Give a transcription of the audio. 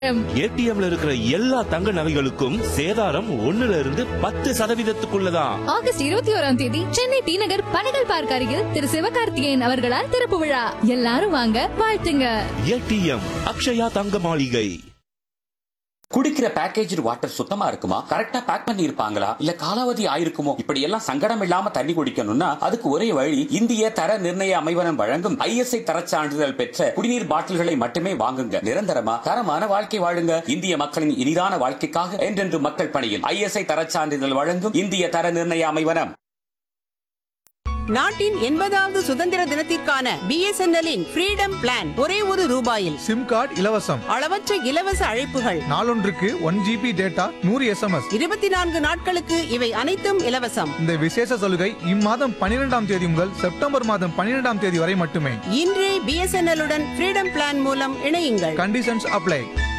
ஏடிஎம்ல இருக்கிற எல்லா தங்க நகைகளுக்கும் சேதாரம் ஒண்ணுல இருந்து பத்து சதவீதத்துக்குள்ளதான் ஆகஸ்ட் இருபத்தி ஓராம் தேதி சென்னை டி நகர் பனகல் பார்க் அருகில் திரு சிவகார்த்திகேயன் அவர்களால் திறப்பு விழா எல்லாரும் வாங்க வாழ்த்துங்க ஏடிஎம் அக்ஷயா தங்க மாளிகை குடிக்கிற பேக்கேஜ் வாட்டர் சுத்தமா இருக்குமா கரெக்டா பேக் பண்ணி இருப்பாங்களா இல்ல காலாவதி ஆயிருக்குமோ இப்படி எல்லாம் சங்கடம் இல்லாம தண்ணி குடிக்கணும்னா அதுக்கு ஒரே வழி இந்திய தர நிர்ணய அமைவனம் வழங்கும் ஐஎஸ்ஐ தரச் சான்றிதழ் பெற்ற குடிநீர் பாட்டில்களை மட்டுமே வாங்குங்க நிரந்தரமா தரமான வாழ்க்கை வாழுங்க இந்திய மக்களின் இனிதான வாழ்க்கைக்காக என்றென்று மக்கள் பணியில் ஐஎஸ்ஐ தரச் சான்றிதழ் வழங்கும் இந்திய தர நிர்ணய அமைவனம் நாட்டின் எண்பதாவது சுதந்திர தினத்திற்கான பிஎஸ்என்எல்லின் ஃப்ரீடம் பிளான் ஒரே ஒரு ரூபாயில் சிம் கார்டு இலவசம் அளவற்ற இலவச அழைப்புகள் நாளொன்றுக்கு ஒன் ஜிபி டேட்டா நூறு எஸ்எம்எஸ் இருபத்தி நான்கு நாட்களுக்கு இவை அனைத்தும் இலவசம் இந்த விசேஷ சலுகை இம்மாதம் பன்னிரெண்டாம் தேதி முதல் செப்டம்பர் மாதம் பன்னிரெண்டாம் தேதி வரை மட்டுமே இன்றே பிஎஸ்என்எல் உடன் ஃப்ரீடம் பிளான் மூலம் இணையுங்கள் கண்டிஷன்ஸ் அப்ளை